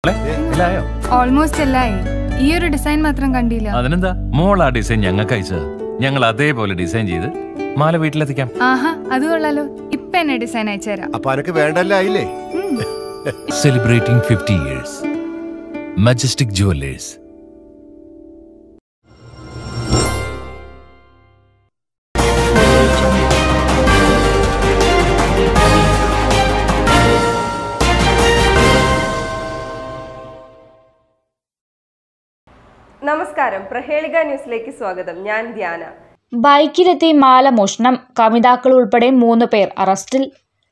മോളെ, എല്ലായോ ഓൾമോസ്റ്റ് എല്ലായി ഈ ഒരു ഡിസൈൻ മാത്രം കണ്ടില്ല അതിനെന്താ മോൾ ആ ഡിസൈൻ ഞങ്ങൾക്ക് അയച്ചത് ഞങ്ങൾ അതേപോലെ ഡിസൈൻ ചെയ്ത് മാല വീട്ടിലെത്തിക്കാം ആഹാ അത് കൊള്ളാലോ ഇപ്പൊ എന്നെ ഡിസൈൻ അയച്ചുതരാം അപ്പൊ അനക്ക് വേണ്ടല്ല ആയില്ലേ ഉം. celebrating 50 years. Majestic Jewelers. നമസ്കാരം പ്രഹേളിക ന്യൂസിലേക്ക് സ്വാഗതം ഞാൻ ധ്യാന ബൈക്കിലെത്തി മാല മോഷണം കമിതാക്കൾ ഉൾപ്പെടെ മൂന്ന് പേർ അറസ്റ്റിൽ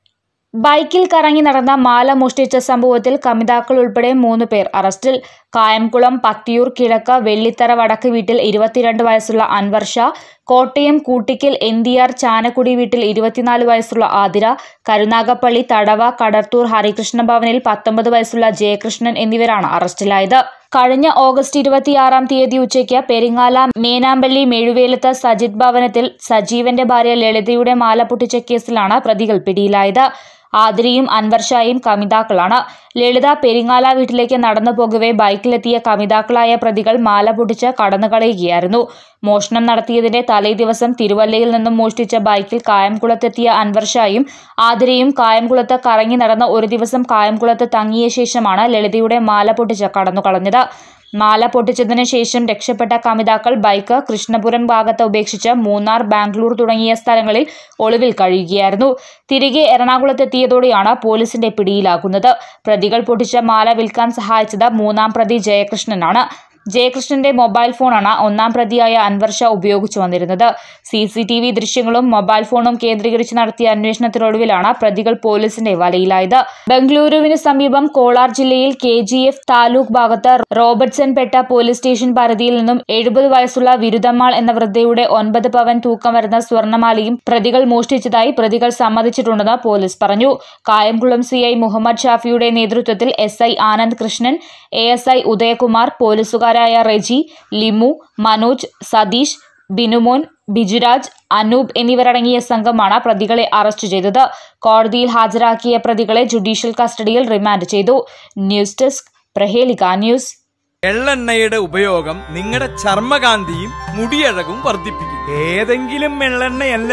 ബൈക്കിൽ കറങ്ങി നടന്ന മാല മോഷ്ടിച്ച സംഭവത്തിൽ കമിതാക്കൾ ഉൾപ്പെടെ മൂന്ന് പേർ അറസ്റ്റിൽ കായംകുളം പത്തിയൂർ കിഴക്ക് വെള്ളിത്തറ വടക്ക് വീട്ടിൽ ഇരുപത്തിരണ്ട് വയസ്സുള്ള Anwar Shah Kottayam Koottickal N D R Chanakkudi വീട്ടിൽ ഇരുപത്തിനാല് വയസ്സുള്ള ആതിര കരുനാഗപ്പള്ളി തടവ കടർത്തൂർ ഹരികൃഷ്ണ ഭവനിൽ പത്തൊമ്പത് വയസ്സുള്ള ജയകൃഷ്ണൻ എന്നിവരാണ് അറസ്റ്റിലായത് കഴിഞ്ഞ ഓഗസ്റ്റ് ഇരുപത്തിയാറാം തീയതി ഉച്ചയ്ക്ക് പെരിങ്ങാല മേനാമ്പള്ളി മെഴുവേലത്ത് സജിത് ഭവനത്തിൽ സജീവന്റെ ഭാര്യ ലളിതയുടെ മാല പൊട്ടിച്ച കേസിലാണ് പ്രതികൾ പിടിയിലായത് ആതിരയും അൻവർഷായും കമിതാക്കളാണ് ലളിത പെരിങ്ങാല വീട്ടിലേക്ക് നടന്നു പോകവെ ബൈക്കിലെത്തിയ കമിതാക്കളായ പ്രതികൾ മാല പൊട്ടിച്ച് കടന്നുകളയുകയായിരുന്നു മോഷണം നടത്തിയതിന്റെ തലേ ദിവസം തിരുവല്ലയിൽ നിന്നും മോഷ്ടിച്ച ബൈക്കിൽ കായംകുളത്തെത്തിയ അൻവർഷായും ആതിരയും കായംകുളത്ത് കറങ്ങി നടന്ന ഒരു ദിവസം കായംകുളത്ത് തങ്ങിയ ശേഷമാണ് ലളിതയുടെ മാല പൊട്ടിച്ച് കടന്നുകളഞ്ഞത് മാല പൊട്ടിച്ചതിനു ശേഷം രക്ഷപ്പെട്ട കമിതാക്കൾ ബൈക്ക് കൃഷ്ണപുരം ഭാഗത്ത് ഉപേക്ഷിച്ച് മൂന്നാർ ബാംഗ്ലൂർ തുടങ്ങിയ സ്ഥലങ്ങളിൽ ഒളിവിൽ കഴിയുകയായിരുന്നു തിരികെ എറണാകുളത്തെത്തിയതോടെയാണ് പോലീസിന്റെ പിടിയിലാകുന്നത് പ്രതികൾ പൊട്ടിച്ച മാല വിൽക്കാൻ സഹായിച്ചത് മൂന്നാം പ്രതി ജയകൃഷ്ണനാണ് ജയകൃഷ്ണന്റെ മൊബൈൽ ഫോണാണ് ഒന്നാം പ്രതിയായ അൻവർ ഷാ ഉപയോഗിച്ചു വന്നിരുന്നത് സി സി ടി വി ദൃശ്യങ്ങളും മൊബൈൽ ഫോണും കേന്ദ്രീകരിച്ച് നടത്തിയ അന്വേഷണത്തിനൊടുവിലാണ് പ്രതികൾ പോലീസിന്റെ വലയിലായത് ബംഗളൂരുവിന് സമീപം കോളാർ ജില്ലയിൽ കെ ജി എഫ് താലൂക്ക് ഭാഗത്ത് റോബർട്ട്സൺ പെട്ട പോലീസ് സ്റ്റേഷൻ പരിധിയിൽ നിന്നും എഴുപത് വയസ്സുള്ള വിരുദ്ധമ്മാൾ എന്ന വൃദ്ധയുടെ ഒൻപത് പവൻ തൂക്കം വരുന്ന സ്വർണ്ണമാലയും പ്രതികൾ മോഷ്ടിച്ചതായി പ്രതികൾ സമ്മതിച്ചിട്ടുണ്ടെന്ന് പോലീസ് പറഞ്ഞു കായംകുളം സി ഐ മുഹമ്മദ് ഷാഫിയുടെ നേതൃത്വത്തിൽ S I Anand Krishnan A S I Udayakumar പോലീസുകാരായ റെജി ലിമു മനോജ് സതീഷ് ബിനുമോൻ ബിജുരാജ് അനൂപ് എന്നിവരടങ്ങിയ സംഘമാണ് പ്രതികളെ അറസ്റ്റ് ചെയ്തത് കോടതിയിൽ ഹാജരാക്കിയ പ്രതികളെ ജുഡീഷ്യൽ കസ്റ്റഡിയിൽ റിമാൻഡ് ചെയ്തു ന്യൂസ് ഡെസ്ക് പ്രഹേലിക ന്യൂസ് എള്ളെണ്ണയുടെ ഉപയോഗം നിങ്ങളുടെ ചർമ്മകാന്തിയും മുടിയഴകും വർദ്ധിപ്പിക്കും ഏതെങ്കിലും എള്ളെണ്ണയല്ല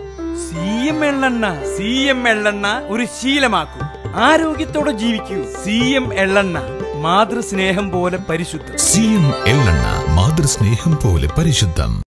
സി എം എള്ളെണ്ണ സി എം എള്ളെണ്ണ ഒരു ശീലമാക്കൂ ആരോഗ്യത്തോടെ ജീവിക്കൂ സി എം എള്ളെണ്ണ മാതൃസ്നേഹം പോലെ പരിശുദ്ധം സി എം എള്ളെണ്ണ മാതൃസ്നേഹം പോലെ പരിശുദ്ധം